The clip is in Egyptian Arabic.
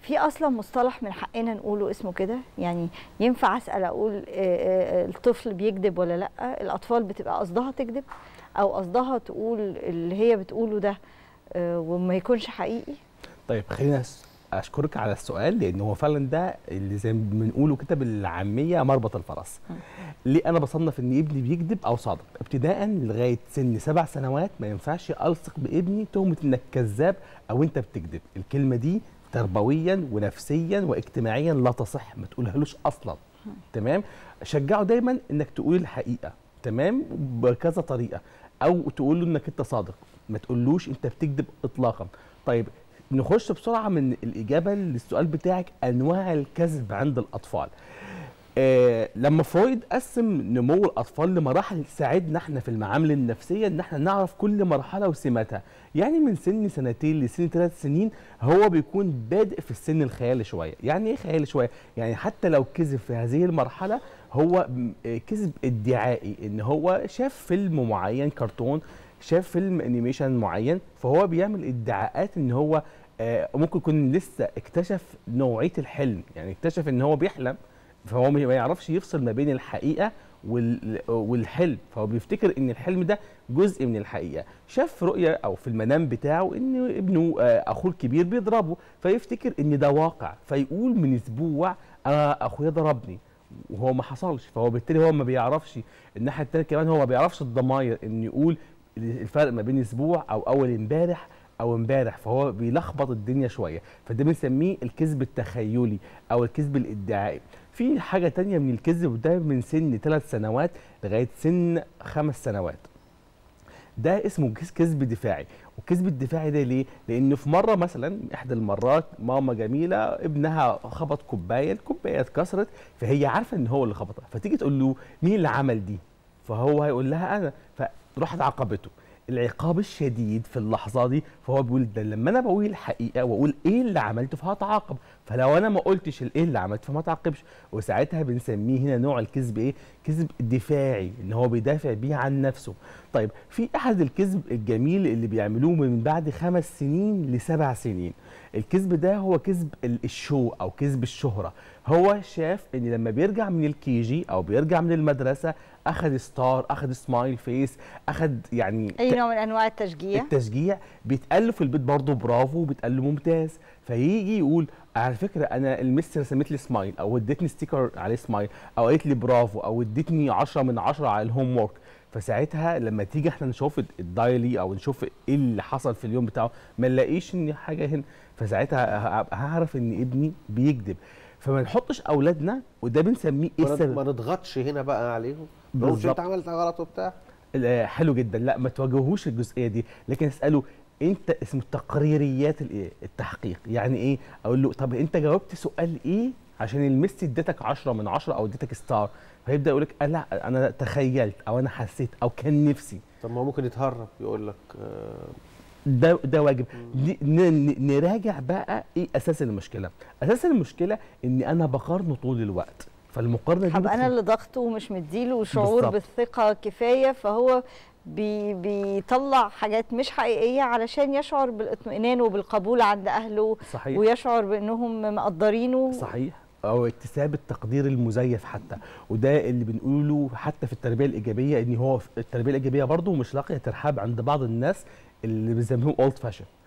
في اصلا مصطلح من حقنا نقوله اسمه كده يعني ينفع اسال اقول آه، آه، الطفل بيكذب ولا لا الاطفال بتبقى قصدها تكذب او قصدها تقول اللي هي بتقوله ده آه، وما يكونش حقيقي طيب خلينا أس- اشكرك على السؤال لان هو فعلا ده اللي زي ما بنقوله كده بالعاميه مربط الفرس ليه انا بصنف ان ابني بيكذب او صادق ابتداء لغايه سن سبع سنوات ما ينفعش الصق بابني تهمه انك كذاب او انت بتكذب الكلمه دي تربويا ونفسيا واجتماعيا لا تصح ما تقولهالوش اصلا تمام شجعه دايما انك تقول الحقيقه تمام بكذا طريقه او تقول له انك انت صادق ما تقولوش انت بتكذب اطلاقا طيب نخش بسرعه من الاجابه للسؤال بتاعك انواع الكذب عند الاطفال آه لما فرويد قسم نمو الاطفال لمراحل ساعدنا احنا في المعامله النفسيه ان احنا نعرف كل مرحله وسماتها يعني من سن سنتين لسن ثلاث سنين هو بيكون بادئ في السن الخيالي شويه يعني ايه خيالي شويه يعني حتى لو كذب في هذه المرحله هو م- آه، كذب ادعائي ان هو شاف فيلم معين كرتون شاف فيلم انيميشن معين فهو بيعمل ادعاءات ان هو آه، ممكن يكون لسه اكتشف نوعيه الحلم يعني اكتشف ان هو بيحلم فهو ما ما يعرفش يفصل ما بين الحقيقه وال- والحلم فهو بيفتكر ان الحلم ده جزء من الحقيقه شاف رؤيه او في المنام بتاعه ان ابنه آه، اخوه الكبير بيضربه فيفتكر ان ده واقع فيقول من اسبوع انا اخويا ضربني وهو ما حصلش فهو بالتالي هو ما بيعرفش الناحيه الثانيه كمان هو ما بيعرفش الضماير ان يقول الفرق ما بين اسبوع او اول امبارح او امبارح فهو بيلخبط الدنيا شويه فده بنسميه الكذب التخيلي او الكذب الادعائي في حاجه تانية من الكذب وده من سن ثلاث سنوات لغايه سن خمس سنوات ده اسمه كذ- كذب دفاعي والكذب الدفاعي ده ليه لانه في مره مثلا احدى المرات ماما جميله ابنها خبط كوبايه الكوبايه اتكسرت فهي عارفه ان هو اللي خبطها فتيجي تقول له مين اللي عمل دي فهو هيقول لها انا فراحت عاقبته العقاب الشديد في اللحظه دي فهو بيقول ده لما انا بقول الحقيقه واقول ايه اللي عملته فهتعاقب فلو انا ما قلتش ايه اللي عملته فما تعاقبش وساعتها بنسميه هنا نوع الكذب ايه كذب دفاعي ان هو بيدافع بيه عن نفسه طيب في احد الكذب الجميل اللي بيعملوه من بعد خمس سنين لسبع سنين الكذب ده هو كذب ال- الشو او كذب الشهره هو شاف ان لما بيرجع من الكيجي او بيرجع من المدرسه اخذ ستار اخذ سمايل فيس اخذ يعني اي نوع من انواع التشجيع التشجيع بيتقال له في البيت برضه برافو وبيتقال له ممتاز فيجي يقول على فكره انا المس رسمت لي سمايل او ادتني ستيكر عليه سمايل او قالت لي برافو او ادتني 10 من 10 على الهوم ورك فساعتها لما تيجي احنا نشوف الدايلي او نشوف ايه اللي حصل في اليوم بتاعه ما نلاقيش ان حاجه هنا فساعتها ه- هعرف ان ابني بيكذب فما نحطش اولادنا وده بنسميه ايه ما نض- السبب ما نضغطش هنا بقى عليهم ما نقولش بالظبط. انت عملت غلط وبتاع آه، حلو جدا لا ما تواجهوش الجزئيه دي لكن اساله انت اسمه تقريريات الايه التحقيق يعني ايه اقول له طب انت جاوبت سؤال ايه عشان الميسي اديتك 10 من 10 او اديتك ستار فيبدا يقول لك لا انا تخيلت او انا حسيت او كان نفسي طب ما هو ممكن يتهرب يقول لك آه ده ده واجب دي- ن- ن- نراجع بقى ايه اساس المشكله اساس المشكله ان انا بقارنه طول الوقت فالمقارنه دي هبقى انا بتخلي- اللي ضغطه ومش مديله شعور بالظبط. بالثقه كفايه فهو بي بيطلع حاجات مش حقيقيه علشان يشعر بالاطمئنان وبالقبول عند اهله صحيح ويشعر بانهم مقدرينه صحيح او اكتساب التقدير المزيف حتى وده اللي بنقوله حتى في التربيه الايجابيه ان هو في التربيه الايجابيه برضه مش لاقيه ترحاب عند بعض الناس اللي بنسميهم اولد فاشن